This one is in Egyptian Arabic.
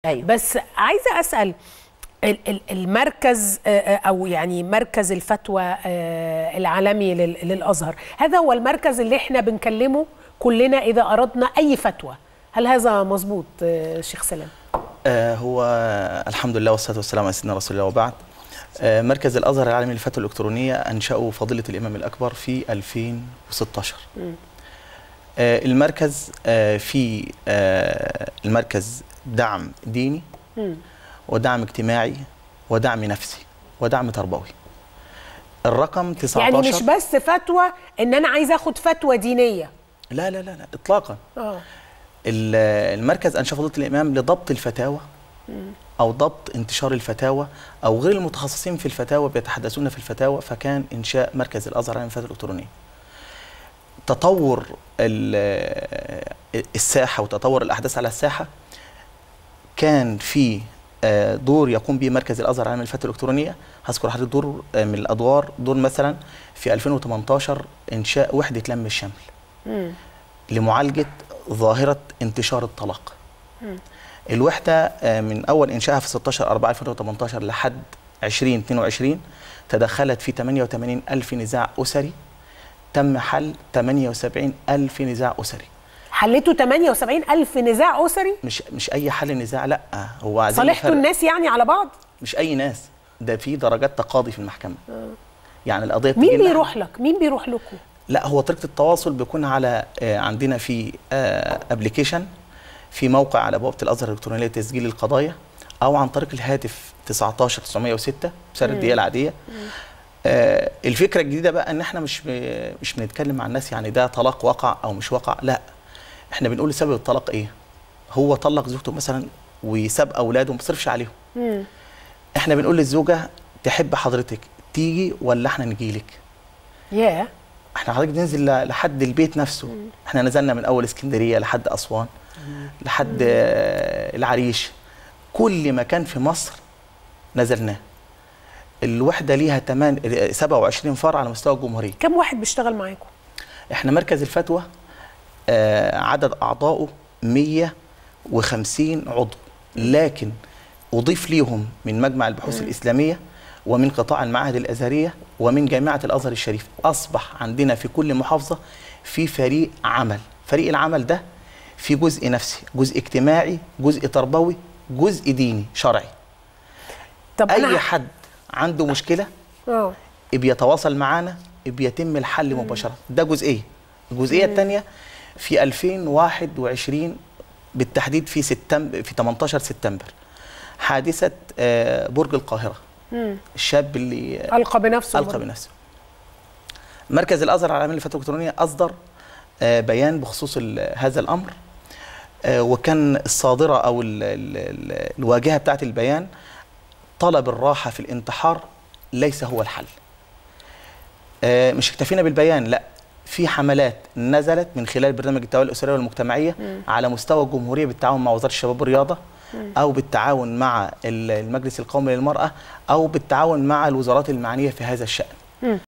ايوه بس عايزه اسال ال- ال- المركز آه، آه، او يعني مركز الفتوى آه، العالمي لل- للازهر هذا هو المركز اللي احنا بنكلمه كلنا اذا اردنا اي فتوى هل هذا مظبوط آه، شيخ سلام آه هو الحمد لله والصلاه والسلام على سيدنا رسول الله وبعد آه مركز الازهر العالمي للفتوى الالكترونيه انشاه فضيله الامام الاكبر في 2016 آه المركز آه في آه المركز دعم ديني مم. ودعم اجتماعي ودعم نفسي ودعم تربوي الرقم 19 يعني مش بس فتوى ان انا عايزه اخد فتوى دينيه لا لا لا لا اطلاقا اه ال- المركز انشا فضيله الامام لضبط الفتاوى او ضبط انتشار الفتاوى او غير المتخصصين في الفتاوى بيتحدثون في الفتاوى فكان انشاء مركز الازهر العالمي للفتاوى الالكترونيه تطور ال- الساحه وتطور الاحداث على الساحه كان في آه، دور يقوم به مركز الازهر العالمي للفتاوى الالكترونيه هذكر حضرتك دور آه، من الادوار دور مثلا في 2018 انشاء وحده لم الشمل مم. لمعالجة ظاهرة انتشار الطلاق الوحدة آه، من أول إنشائها في 16 4 2018 لحد 2022 تدخلت في 88 ألف نزاع أسري تم حل 78 ألف نزاع أسري حليتوا 78 ألف نزاع أسري مش مش أي حل نزاع لا هو عايزين صالحتوا نفرق. الناس يعني على بعض مش أي ناس ده في درجات تقاضي في المحكمة يعني القضية مين بتجي لنا- بيروح لك مين بيروح لكم لا هو طريقه التواصل بيكون على آه، عندنا في ابلكيشن في موقع على بوابه الازهر الالكترونيه لتسجيل القضايا او عن طريق الهاتف 19 906 بسعر الدقيقه العاديه آه، الفكره الجديده بقى ان احنا مش ب- مش بنتكلم مع الناس يعني ده طلاق وقع او مش وقع لا احنا بنقول سبب الطلاق ايه هو طلق زوجته مثلا وساب اولاده وما بيصرفش عليهم مم. احنا بنقول للزوجه تحب حضرتك تيجي ولا احنا نجي لك ياه احنا حضرتك ننزل ل- لحد البيت نفسه احنا نزلنا من اول اسكندريه لحد اسوان لحد آه، العريش كل مكان في مصر نزلناه الوحده ليها تمان 27 فرع على مستوى الجمهوريه كم واحد بيشتغل معاكم احنا مركز الفتوى آه، عدد اعضائه 150 عضو لكن اضيف ليهم من مجمع البحوث الاسلاميه ومن قطاع المعاهد الازهريه ومن جامعه الازهر الشريف اصبح عندنا في كل محافظه في فريق عمل فريق العمل ده في جزء نفسي جزء اجتماعي جزء تربوي جزء ديني شرعي طب اي انا حد عنده مشكله اه بيتواصل معانا بيتم الحل مباشره ده جزئيه الجزئيه الثانيه في 2021 بالتحديد في سبتمبر في 18 سبتمبر حادثه آه، برج القاهره مم. الشاب اللي ألقى بنفسه القى برضه. بنفسه مركز الازهر العالمي للفتوى الالكترونيه اصدر آه، بيان بخصوص ال- هذا الامر آه، وكان الصادره او ال- ال- ال- الواجهه بتاعت البيان طلب الراحه في الانتحار ليس هو الحل آه، مش اكتفينا بالبيان لا في حملات نزلت من خلال برنامج التوعيه الاسريه والمجتمعيه على مستوى الجمهوريه بالتعاون مع وزاره الشباب والرياضه او بالتعاون مع ال- المجلس القومي للمراه او بالتعاون مع الوزارات المعنيه في هذا الشان